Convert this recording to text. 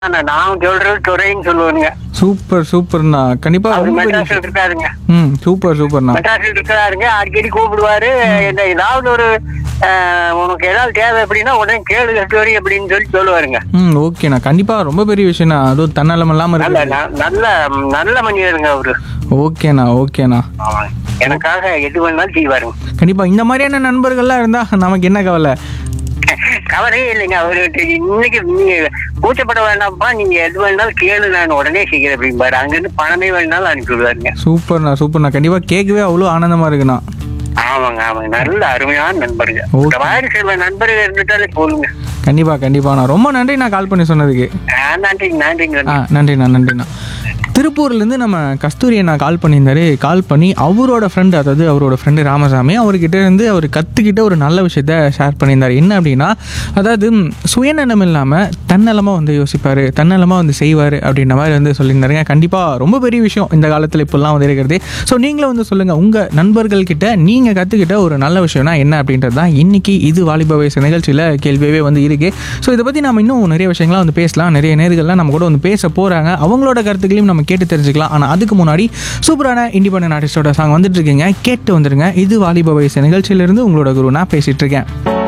ஆனா நான் சொல்றது துறைன்னு சொல்லுவானுங்க சூப்பர் சூப்பர்ண்ணா கண்டிப்பா அவர் ரொம்ப பெரிய மெட்ராஸ்ல இருக்காருங்க ம் சூப்பர் சூப்பர்ண்ணா மெட்ராஸ்ல இருக்கிறாருங்க அடிக்கடி கூப்பிடுவாரு என்ன ஏதாவது ஒரு அஹ், உனக்கு ஏதாவது தேவை அப்படின்னா உடனே கேளு கட்டுவரி அப்படின்னு சொல்லி சொல்லுவாருங்க ம் ஓகேண்ணா கண்டிப்பா ரொம்ப பெரிய விஷயம்ண்ணா அதுவும் தன்னலம் இல்லாம நல்ல இருக்கு ந- நல்ல நல்ல மனிதருங்க அவரு ஓகேண்ணா ஓகேண்ணா ஆமாங்க. எனக்காக எது வேணாலும் செய்வாருங்க கண்டிப்பா இந்த மாதிரியான நண்பர்கள்லாம் இருந்தா நமக்கு என்ன கவலை கவலையே இல்லைங்க அவரு இன்னைக்கு நீங்க கூச்சப்பட வேண்டாம்ப்பா நீங்க எது வேணாலும் கேளு நான் உடனே செய்கிறேன் அப்படிம்பாரு அங்கிருந்து பணமே வேணாலும் அனுப்பி விடுவாருங்க சூப்பர்ண்ணா சூப்பர்ண்ணா கண்டிப்பா கேட்கவே அவ்வளோ ஆனந்தமா இருக்குண்ணா ஆமாங்க ஆமாங்க நல்ல அருமையான நண்பருங்க Okay. இந்த மாதிரி சில நண்பர்கள் இருந்துட்டாலே போதுங்க கண்டிப்பா கண்டிப்பாண்ணா ரொம்ப நன்றி நான் கால் பண்ணி சொன்னதுக்கு ஆ, நன்றிங்க நன்றிங்க ஆ நன்றிண்ணா நன்றிண்ணா திருப்பூர்லேருந்து நம்ம கஸ்தூரி அண்ணா கால் பண்ணியிருந்தாரு கால் பண்ணி அவரோட ஃப்ரெண்டு அதாவது அவரோட ஃப்ரெண்டு ராமசாமி அவர்கிட்ட இருந்து அவர் கற்றுக்கிட்ட ஒரு நல்ல விஷயத்த ஷேர் பண்ணியிருந்தார் என்ன அப்படின்னா அதாவது ம், சுயநலம் இல்லாமல் தன்னலமாக வந்து யோசிப்பார் தன்னலமாக வந்து செய்வார் அப்படின்ற மாதிரி வந்து சொல்லியிருந்தாருங்க கண்டிப்பாக ரொம்ப பெரிய விஷயம் இந்த காலத்தில் இப்போல்லாம் வந்து இருக்கிறது ஸோ நீங்களும் வந்து சொல்லுங்கள் உங்கள் நண்பர்கள்கிட்ட நீங்கள் கற்றுக்கிட்ட ஒரு நல்ல விஷயம்னா என்ன அப்படின்றது தான் இன்றைக்கி இது வாலிப வயசு நிகழ்ச்சியில் கேள்வியவே வந்து இருக்குது ஸோ இதை பற்றி நம்ம இன்னும் நிறைய விஷயங்கள்லாம் வந்து பேசலாம் நிறைய நேர்கள்லாம் நம்ம கூட வந்து பேச போகிறாங்க அவங்களோட கருத்துக்களையும் நம்ம கேட்டு தெரிஞ்சுக்கலாம் ஆனால் அதுக்கு முன்னாடி சூப்பரான இண்டிபெண்டன்ட் ஆர்டிஸ்டோட சாங் வந்துட்டு இருக்கீங்க கேட்டு வந்துருங்க இது வாலிப வயசு நிகழ்ச்சியிலிருந்து உங்களோட குரு நான் பேசிகிட்டு இருக்கேன்